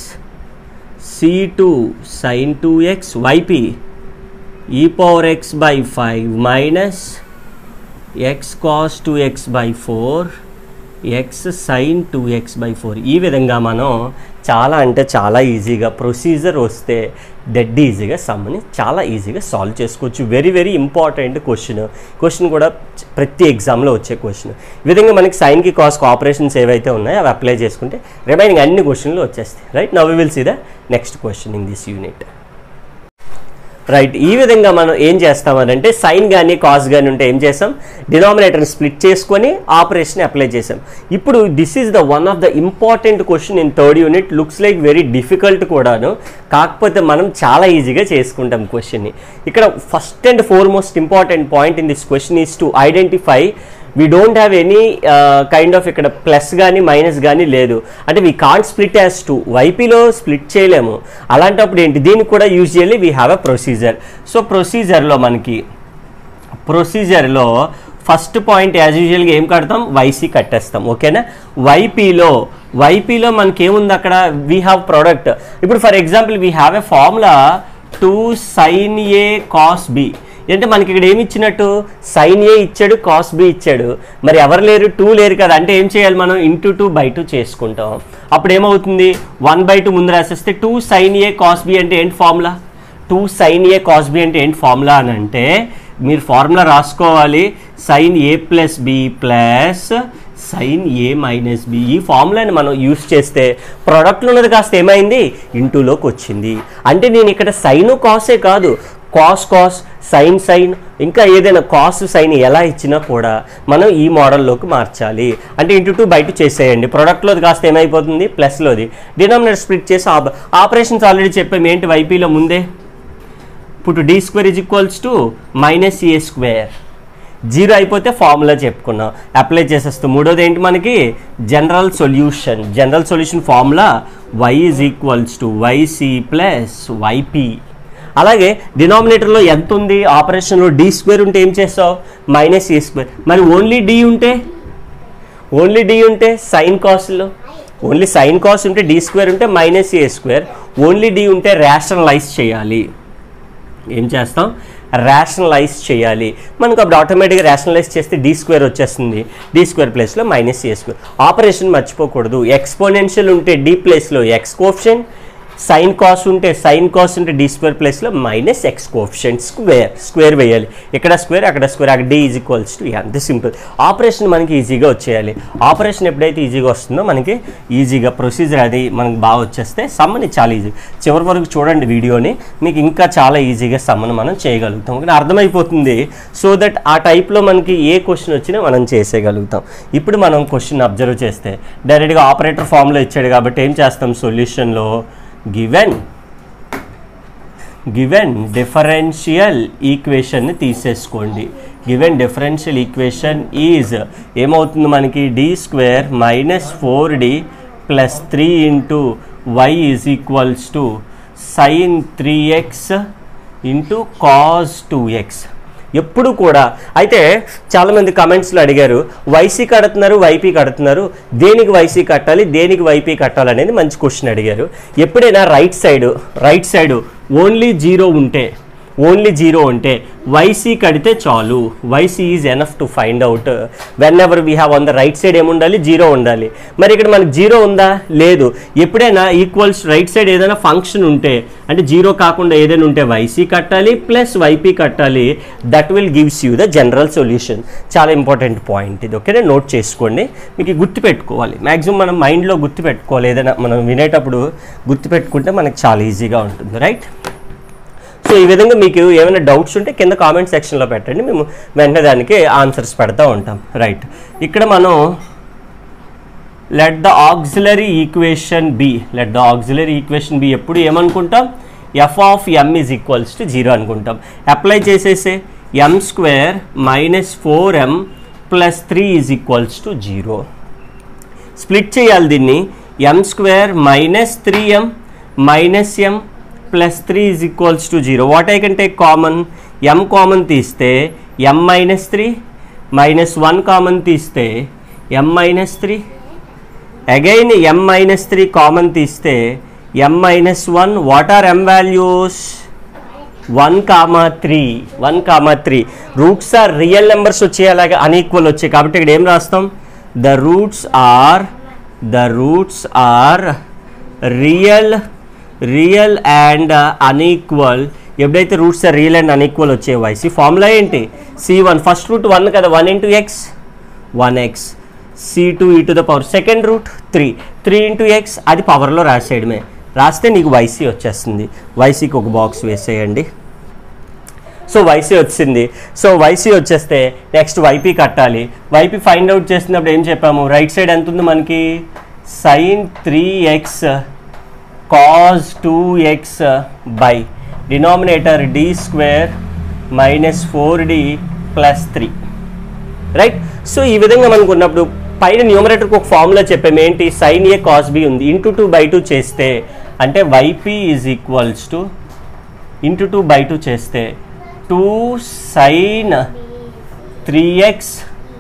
c2 sin 2x yp e power x by 5 minus x cos 2x by 4 x sine two X by four ఈ విధంగా మనం చాలా అంటే చాలా ఈజీగా ప్రొసీజర్ వస్తే డెడ్ ఈజీగా సమ్ని చాలా ఈజీగా సాల్వ్ చేసుకోవచ్చు very very important question question కూడా ప్రతి ఎగ్జామ్లో వచ్చే క్వశ్చన్ ఈ విధంగా మనకి సైన్కి కాస్క్ ఆపరేషన్స్ ఏవైతే ఉన్నాయో అవి అప్లై చేసుకుంటే రిమైనింగ్ అన్ని క్వశ్చన్లు వచ్చేస్తాయి right now will see the next question in this unit right ఈ విధంగా మనం ఏం చేస్తామనంటే సైన్ కానీ కాస్ కానీ ఉంటే ఏం చేసాం డినామినేటర్ని స్ప్లిట్ చేసుకొని ఆపరేషన్ అప్లై చేసాం ఇప్పుడు this is the one of the important question in third unit looks like very difficult కూడాను కాకపోతే మనం చాలా ఈజీగా చేసుకుంటాం క్వశ్చన్ని ఇక్కడ first and foremost important point in this question is to identify we don't have any kind of ఇక్కడ plus కానీ మైనస్ కానీ లేదు అంటే we can't split as to వైపీలో స్ప్లిట్ చేయలేము అలాంటప్పుడు ఏంటి దీనికి కూడా usually we have a procedure so ప్రొసీజర్లో మనకి ప్రొసీజర్లో ఫస్ట్ పాయింట్ యాజ్ యూజువల్గా ఏం కడతాం వైసీ కట్టేస్తాం ఓకేనా వైపీలో వైపీలో మనకి ఏముంది అక్కడ వీ హ్యావ్ ప్రోడక్ట్ ఇప్పుడు for example we have a formula two sine A cos B అంటే మనకి ఇక్కడ ఏమి ఇచ్చినట్టు సైన్ ఏ ఇచ్చాడు కాస్ బి ఇచ్చాడు మరి ఎవరు లేరు టూ లేరు కదా అంటే ఏం చేయాలి మనం ఇంటూ టూ బై టూ చేసుకుంటాం అప్పుడు ఏమవుతుంది వన్ బై టూ ముందు రాసేస్తే two sine A cos B అంటే ఏంటి formula two sine A cos B అంటే ఏంటి ఫార్ములా అని అంటే మీరు ఫార్ములా రాసుకోవాలి sine A plus B plus sine A minus B ఈ ఫార్ములాని మనం యూస్ చేస్తే ప్రోడక్ట్లో ఉన్నది కాస్త ఏమైంది ఇంటూలోకి వచ్చింది అంటే నేను ఇక్కడ సైను కాసే కాదు కాస్ కాస్ సైన్ సైన్ ఇంకా ఏదైనా కాస్ సైన్ ఎలా ఇచ్చినా కూడా మనం ఈ మోడల్లోకి మార్చాలి అంటే ఇంటూ టూ బయట చేసేయండి ప్రోడక్ట్లోది కాస్త ఏమైపోతుంది ప్లస్లోది డినామినేటర్ స్ప్లిట్ చేసి ఆపరేషన్స్ ఆల్రెడీ చెప్పాము ఏంటి వైపీలో ముందే ఇప్పుడు D square is equals to minus A square zero అయిపోతే ఫార్ములా చెప్పుకున్నాం అప్లై చేసేస్తాం మూడోది ఏంటి మనకి general solution general solution formula Y is equals to Y C plus Y P అలాగే డినామినేటర్లో ఎంత ఉంది ఆపరేషన్లో డి స్క్వేర్ ఉంటే ఏం చేస్తావు మైనస్ ఏ స్క్వేర్ మరి ఓన్లీ డి ఉంటే ఓన్లీ డి ఉంటే సైన్ కాస్ట్లో ఓన్లీ సైన్ కాస్ట్ ఉంటే డి స్క్వేర్ ఉంటే మైనస్ ఏ స్క్వేర్ ఓన్లీ డి ఉంటే రేషనలైజ్ చేయాలి ఏం చేస్తాం రేషనలైజ్ చేయాలి మనకు అప్పుడు ఆటోమేటిక్గా రేషనలైజ్ చేస్తే డి స్క్వేర్ వచ్చేస్తుంది డి స్క్వేర్ ప్లేస్లో మైనస్ ఏ స్క్వేర్ ఆపరేషన్ మర్చిపోకూడదు ఎక్స్పోనెన్షియల్ ఉంటే డి ప్లేస్లో ఎక్స్ కోఫిషియంట్ సైన్ కాస్ ఉంటే సైన్ కాస్ ఉంటే డి స్క్వేర్ ప్లేస్లో minus X coefficient square square వేయాలి ఇక్కడ స్క్వేర్ అక్కడ స్క్వేర్ అక్కడ డి ఈజ్ ఈక్వల్స్ టు అంత సింపుల్ ఆపరేషన్ మనకి ఈజీగా వచ్చేయాలి ఆపరేషన్ ఎప్పుడైతే ఈజీగా వస్తుందో మనకి ఈజీగా ప్రొసీజర్ అది మనకి బాగా వచ్చేస్తే సమ్మని చాలా ఈజీ చివరి వరకు చూడండి వీడియోని మీకు ఇంకా చాలా ఈజీగా సమ్మని మనం చేయగలుగుతాం కానీ అర్థమైపోతుంది సో దట్ ఆ టైప్లో మనకి ఏ క్వశ్చన్ వచ్చినా మనం చేసేయగలుగుతాం ఇప్పుడు మనం క్వశ్చన్ అబ్జర్వ్ చేస్తే డైరెక్ట్గా ఆపరేటర్ ఫామ్లో ఇచ్చాడు కాబట్టి ఏం చేస్తాం సొల్యూషన్లో గివెన్ గివెన్ డిఫరెన్షియల్ ఈక్వేషన్ని తీసేసుకోండి గివెన్ డిఫరెన్షియల్ ఈక్వేషన్ ఈజ్ ఏమవుతుంది మనకి D square minus four D plus three into why is equals to sine three X into cos two X ఎప్పుడు కూడా అయితే చాలామంది కమెంట్స్లో అడిగారు వైసీ కడుతున్నారు వైపీ కడుతున్నారు దేనికి వైసీ కట్టాలి దేనికి వైపీ కట్టాలి అనేది మంచి క్వశ్చన్ అడిగారు ఎప్పుడైనా right side right side only zero ఉంటే ఓన్లీ జీరో ఉంటే వైసీ కడితే చాలు Y C is enough to find out whenever we have on the right side ఏముండాలి జీరో ఉండాలి మరి ఇక్కడ మనకి జీరో ఉందా లేదు ఎప్పుడైనా ఈక్వల్స్ రైట్ సైడ్ ఏదైనా ఫంక్షన్ ఉంటే అంటే జీరో కాకుండా ఏదైనా ఉంటే వైసీ కట్టాలి ప్లస్ వైపీ కట్టాలి that will gives you the general solution చాలా ఇంపార్టెంట్ పాయింట్ ఇది ఓకేనా నోట్ చేసుకోండి మీకు గుర్తు పెట్టుకోవాలి మ్యాక్సిమం మనం మైండ్లో గుర్తు పెట్టుకోవాలి ఏదైనా మనం వినేటప్పుడు గుర్తు పెట్టుకుంటే మనకు చాలా ఈజీగా ఉంటుంది రైట్ సో ఈ విధంగా మీకు ఏమైనా డౌట్స్ ఉంటే కింద కామెంట్ సెక్షన్లో పెట్టండి మేము వెంటనే దానికి ఆన్సర్స్ పెడతా ఉంటాం రైట్ ఇక్కడ మనం let the auxiliary equation be let the auxiliary equation be ఎప్పుడు ఏమనుకుంటాం F of M is equals to zero అనుకుంటాం అప్లై చేసేసే M square minus four M plus three is equals to zero split చేయాలి దీన్ని M square minus three M minus M plus three is equals to zero what I can take common M common తీస్తే M minus three minus one common తీస్తే M minus three again M minus three common తీస్తే M minus one what are M values one comma three one comma three roots are real numbers వచ్చాయి అలాగే unequal వచ్చాయి కాబట్టి ఇక్కడ ఏం రాస్తాం the roots are the roots are real real and unequal ఎప్పుడైతే roots are real and unequal వచ్చే Y C formula ఏంటి C one first root one కదా one into X one X C two ఈ to the power second route three three into X అది పవర్లో రాసేయడమే రాస్తే నీకు వైసీ వచ్చేస్తుంది వైసీకి ఒక బాక్స్ వేసేయండి సో వైసీ వచ్చింది సో వైసీ వచ్చేస్తే నెక్స్ట్ వైపీ కట్టాలి వైపీ ఫైండ్ అవుట్ చేసినప్పుడు ఏం చెప్పాము రైట్ సైడ్ ఎంత ఉంది మనకి sine three X cos two X by denominator D square minus four D plus three right so ఈ విధంగా మనకు ఉన్నప్పుడు పైన న్యూమరేటర్కి ఒక ఫార్ములా చెప్పాము ఏంటి సైన్ ఏ కాస్ బి ఉంది ఇంటూ టూ బై టూ చేస్తే అంటే Y P is equals to into two by two చేస్తే two sine three X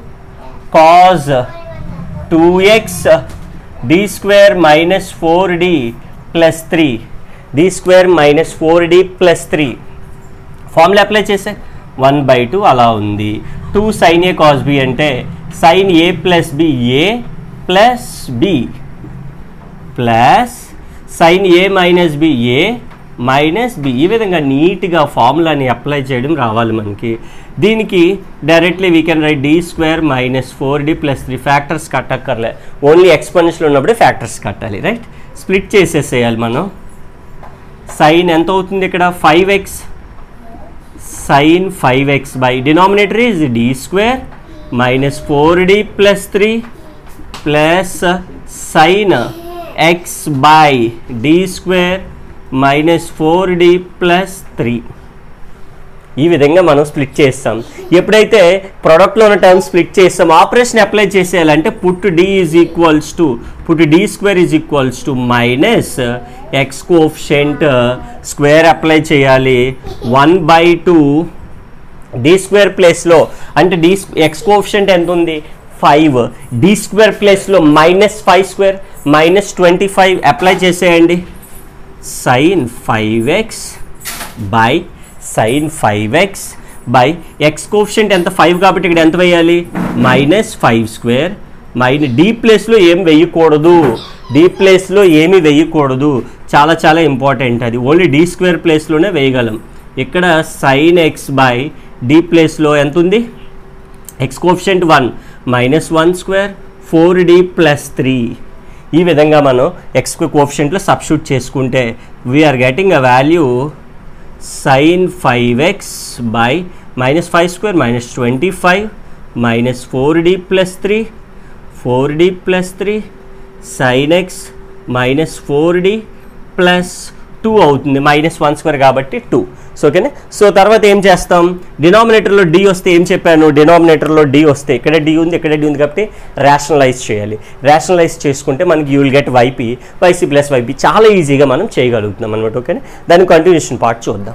cos two X D square minus four D plus three D square minus four D plus three formula apply చేసే one by two అలా ఉంది two sine A cos B అంటే sine A plus B A plus B plus sine A minus B A minus B ఈ విధంగా నీట్గా ఫార్ములాని apply చేయడం రావాలి మనకి దీనికి directly we can write D square minus four D plus three factors కట్టక్కర్లే ఓన్లీ ఎక్స్పెన్షన్లో ఉన్నప్పుడే ఫ్యాక్టర్స్ కట్టాలి రైట్ స్ప్లిట్ చేసేసేయాలి మనం సైన్ ఎంత అవుతుంది ఇక్కడ five X sine five X by denominator is D square minus four D plus three plus sine X by D square minus four D plus three ఈ విధంగా మనం స్ప్లిట్ చేస్తాం ఎప్పుడైతే ప్రోడక్ట్లో ఉన్న టర్మ్ స్ప్లిట్ చేస్తాం ఆపరేషన్ అప్లై చేసేయాలంటే put D is equals to put D square is equals to minus X coefficient square apply చేయాలి one by two D square ప్లేస్లో అంటే డి ఎక్స్ కోఫిషియంట్ ఎంత ఉంది ఫైవ్ డి స్క్వేర్ ప్లేస్లో minus five square minus twenty five apply చేసేయండి sine five X by sine five X by X coefficient ఎంత five కాబట్టి ఇక్కడ ఎంత వేయాలి మైనస్ ఫైవ్ స్క్వేర్ మైన్ డీ ప్లేస్లో ఏం వేయకూడదు డీ ప్లేస్లో ఏమీ వేయకూడదు చాలా చాలా ఇంపార్టెంట్ అది ఓన్లీ డీ స్క్వేర్ ప్లేస్లోనే వేయగలం ఇక్కడ సైన్ ఎక్స్ బై డీ ప్లేస్లో ఎంత ఉంది X coefficient one minus one square four D plus three ఈ విధంగా మనం ఎక్స్ కోఫిషియంట్లో సబ్స్టిట్యూట్ చేసుకుంటే we're getting a value sine five X by minus five square minus twenty five minus four D plus three four D plus three sine X minus four D plus two అవుతుంది minus one square కాబట్టి two so ఓకేనా so తర్వాత ఏం చేస్తాం డినామినేటర్లో D వస్తే ఏం చెప్పాను డినామినేటర్లో D వస్తే ఇక్కడ డి ఉంది ఇక్కడ డి ఉంది కాబట్టి రేషనలైజ్ చేయాలి రేషనలైజ్ చేసుకుంటే మనకి you will get Y P వైసీ plus Y P చాలా ఈజీగా మనం చేయగలుగుతున్నాం అనమాట ఓకేనా దాని కంటిన్యూషన్ పార్ట్ చూద్దాం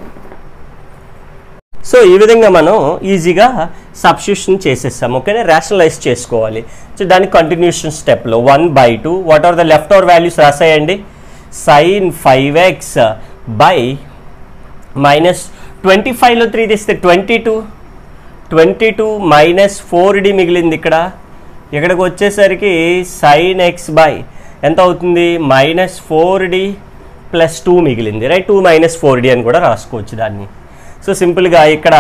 సో ఈ విధంగా మనం ఈజీగా సబ్స్టిట్యూషన్ చేసేస్తాం ఓకేనా రేషనలైజ్ చేసుకోవాలి సో దానికి కంటిన్యూషన్ స్టెప్లో one by two what are the left over values రాసేయండి sine five X by minus twenty ఫైవ్లో త్రీ తీస్తే twenty two twenty two minus four D మిగిలింది ఇక్కడ ఇక్కడికి వచ్చేసరికి సైన్ ఎక్స్ బై ఎంత అవుతుంది minus four D plus two మిగిలింది right two minus four D అని కూడా రాసుకోవచ్చు దాన్ని సో సింపుల్గా ఇక్కడ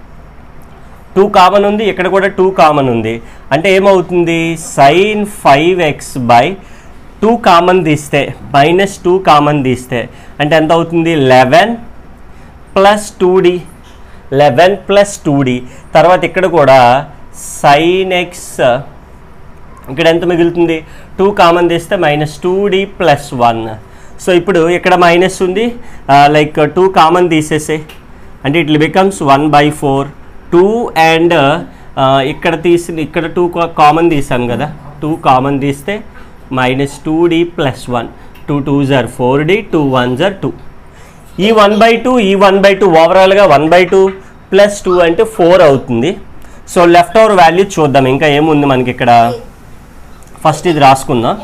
టూ కామన్ ఉంది ఇక్కడ కూడా టూ కామన్ ఉంది అంటే ఏమవుతుంది sine five X by two common తీస్తే మైనస్ టూ కామన్ తీస్తే అంటే ఎంత అవుతుంది eleven plus two D eleven plus two D తర్వాత ఇక్కడ కూడా సైన్ ఎక్స్ ఇక్కడ ఎంత మిగులుతుంది టూ కామన్ తీస్తే minus two D plus one so ఇప్పుడు ఇక్కడ మైనస్ ఉంది లైక్ టూ కామన్ తీసేసే అంటే it becomes one by four two and ఇక్కడ తీసి ఇక్కడ టూ కామన్ తీసాం కదా టూ కామన్ తీస్తే minus two D plus one two two జర్ ఫోర్ డి టూ వన్ జర్ టూ ఈ వన్ బై టూ ఈ వన్ బై టూ ఓవరాల్గా one by two plus two అంటే ఫోర్ అవుతుంది సో లెఫ్ట్ ఓవర్ వాల్యూ చూద్దాం ఇంకా ఏముంది మనకి ఇక్కడ ఫస్ట్ ఇది రాసుకుందాం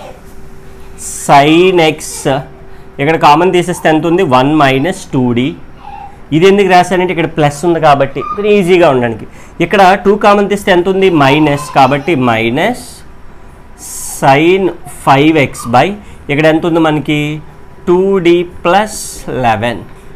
సైన్ ఎక్స్ ఇక్కడ కామన్ తీసేస్తే ఎంత ఉంది వన్ మైనస్ టూ డి ఇది ఎందుకు రాశానంటే ఇక్కడ ప్లస్ ఉంది కాబట్టి ఇక్కడ ఈజీగా ఉండడానికి ఇక్కడ టూ కామన్ తీస్తే ఎంత ఉంది మైనస్ కాబట్టి minus sine five X by ఇక్కడ ఎంత ఉంది మనకి టూ డి ప్లస్ లెవెన్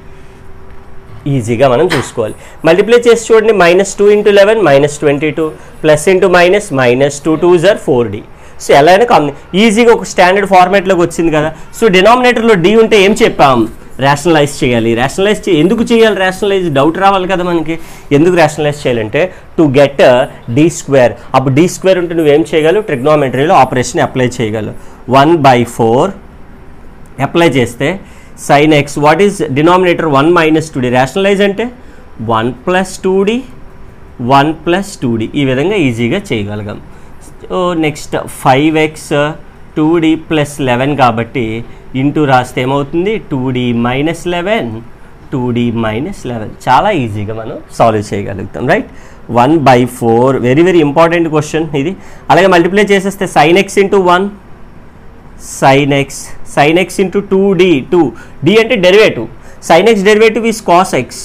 ఈజీగా మనం చూసుకోవాలి మల్టిప్లై చేసి చూడండి minus two into eleven minus twenty two plus into minus minus two two జర్ ఫోర్ డి సో ఎలా అయినా కామన్ ఈజీగా ఒక స్టాండర్డ్ ఫార్మాట్లోకి వచ్చింది కదా సో డినామినేటర్లో డి ఉంటే ఏం చెప్పాం రేషనలైజ్ చేయాలి రేషనలైజ్ చే ఎందుకు చేయాలి రేషనలైజ్ డౌట్ రావాలి కదా మనకి ఎందుకు రేషనలైజ్ చేయాలంటే టు గెట్ డి స్క్వేర్ అప్పుడు డి స్క్వేర్ ఉంటే నువ్వేం చేయగలవు ట్రిగ్నోమెట్రీలో ఆపరేషన్ అప్లై చేయగలవు వన్ బై ఫోర్ అప్లై చేస్తే sine X what is denominator one minus two D rationalise అంటే one plus two D one plus two D ఈ విధంగా ఈజీగా చేయగలిగాం so next five X two D plus eleven కాబట్టి into రాస్తే ఏమవుతుంది two D minus eleven two D minus eleven చాలా ఈజీగా మనం సాల్వ్ చేయగలుగుతాం right one by four very very important question ఇది అలాగే మల్టిప్లై చేసేస్తే sine x into one sine x sine x into two D two D అంటే derivative sine x derivative is cos x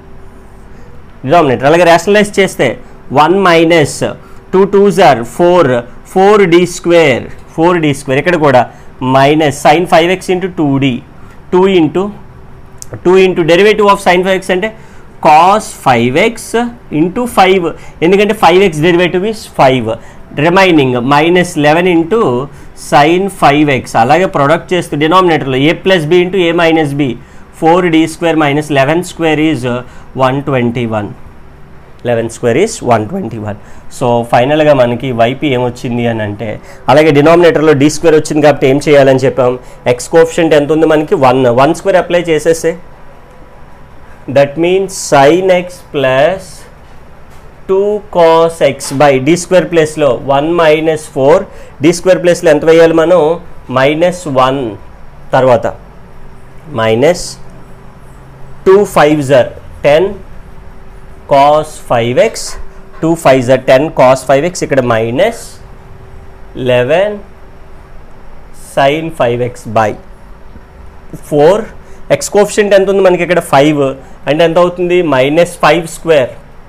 denominator అలాగే rationalise చేస్తే one minus two two are four four D square four D square ఇక్కడ కూడా minus sine five x into two D two into two into derivative of sine five x అంటే cos five x into five ఎందుకంటే five x derivative is five remaining minus eleven into sine five x అలాగే product చేస్తూ డినామినేటర్లో A plus B into A minus B four D square minus eleven square is one twenty one eleven square is one twenty one so ఫైనల్గా మనకి YP ఏమొచ్చింది అని అంటే అలాగే డినామినేటర్లో D square వచ్చింది కాబట్టి ఏం చేయాలని చెప్పాం ఎక్స్ కోఫిషియంట్ ఎంత ఉంది మనకి వన్ వన్ స్క్వేర్ అప్లై చేసేసే that means sine x plus two cos x by D square ప్లేస్లో one minus four D square ప్లేస్లో ఎంత వేయాలి మనం మైనస్ వన్ తర్వాత minus two five are ten cos five X two five are ten cos five x ఇక్కడ minus eleven sine five X by four x coefficient ఎంత ఉంది మనకి ఇక్కడ ఫైవ్ అంటే ఎంత అవుతుంది minus five square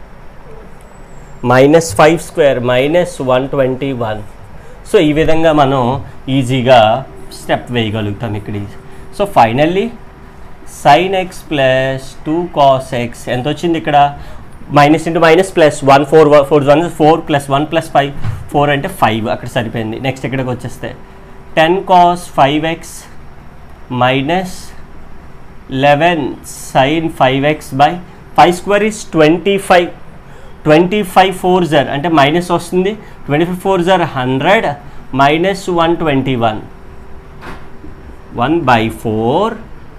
minus five square minus one twenty one so ఈ విధంగా మనం ఈజీగా స్టెప్ వేయగలుగుతాం ఇక్కడ so finally sine x plus two cos x ఎంత వచ్చింది ఇక్కడ minus into minus plus one four four one four plus one plus five four అంటే ఫైవ్ అక్కడ సరిపోయింది నెక్స్ట్ ఇక్కడికి వచ్చేస్తే ten cos five x minus eleven sine five X by five square is twenty five twenty five four are అంటే minus వస్తుంది twenty five four are hundred minus one twenty one one by four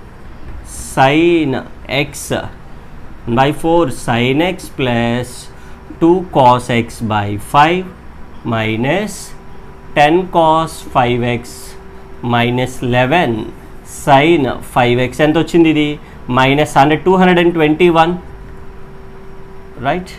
sine X by four sine x plus two cos x by five minus ten cos five x minus eleven sine five x ఎంత వచ్చింది ఇది minus hundred two hundred and twenty one right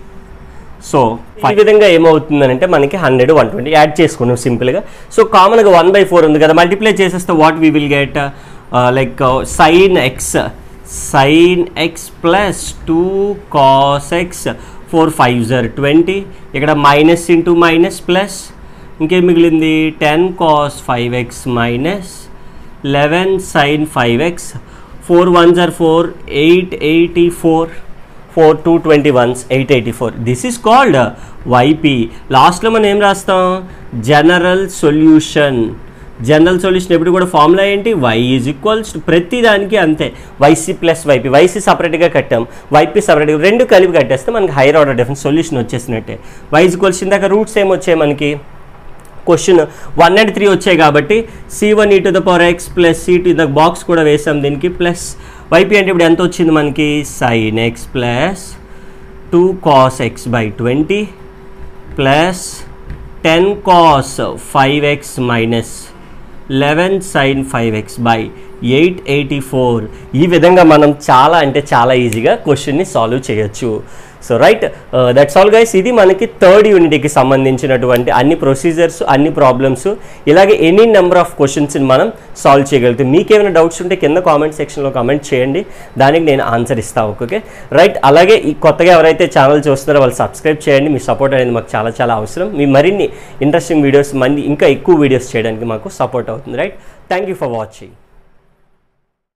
so ఈ విధంగా ఏమవుతుందంటే మనకి hundred one twenty add చేసుకున్నాం సింపుల్గా so కామన్గా వన్ బై ఫోర్ ఉంది కదా మల్టిప్లై చేసేస్తే what we will get like sine x sine x plus two cos x four five are twenty ఇక్కడ మైనస్ ఇంటూ మైనస్ ప్లస్ ఇంకేం మిగిలింది ten cos five x minus eleven sine five x four one are four eight eighty four four two twenty ones eight eighty four this is called YP లాస్ట్లో మనం ఏం రాస్తాం general solution general solution ఎప్పుడు కూడా formula ఏంటి y is equals ప్రతి దానికి అంతే వైసీ ప్లస్ వైపీ వైసీ సపరేట్గా కట్టాం వైపీ సపరేట్గా రెండు కలిపి కట్టేస్తే మనకి హైయర్ ఆర్డర్ డిఫరెన్స్ సొల్యూషన్ వచ్చేసినట్టే వై ఈజ్ ఈక్వల్స్ ఇందాక రూట్స్ ఏమొచ్చాయి మనకి క్వశ్చన్ వన్ అండ్ త్రీ వచ్చాయి కాబట్టి C one e to the power x plus C to the box కూడా వేసాం దీనికి ప్లస్ వైపీ అంటే ఇప్పుడు ఎంత వచ్చింది మనకి sine x plus two cos x by twenty plus ten cos five x minus eleven sine five X by eight eighty four ఈ విధంగా మనం చాలా అంటే చాలా ఈజీగా క్వశ్చన్ని సాల్వ్ చేయొచ్చు so right that's all guys ఇది మనకి థర్డ్ యూనిట్కి సంబంధించినటువంటి అన్ని ప్రొసీజర్స్ అన్ని ప్రాబ్లమ్స్ ఇలాగే ఎనీ నెంబర్ ఆఫ్ క్వశ్చన్స్ని మనం సాల్వ్ చేయగలుగుతాం మీకు ఏమైనా డౌట్స్ ఉంటే కింద కామెంట్ సెక్షన్లో కామెంట్ చేయండి దానికి నేను ఆన్సర్ ఇస్తాను ఓకే రైట్ అలాగే ఈ కొత్తగా ఎవరైతే ఛానల్ చూస్తున్నారో వాళ్ళు సబ్స్క్రైబ్ చేయండి మీ సపోర్ట్ అనేది మాకు చాలా చాలా అవసరం మీ మరిన్ని ఇంట్రెస్టింగ్ వీడియోస్ మళ్ళీ ఇంకా ఎక్కువ వీడియోస్ చేయడానికి మాకు సపోర్ట్ అవుతుంది right thank you for watching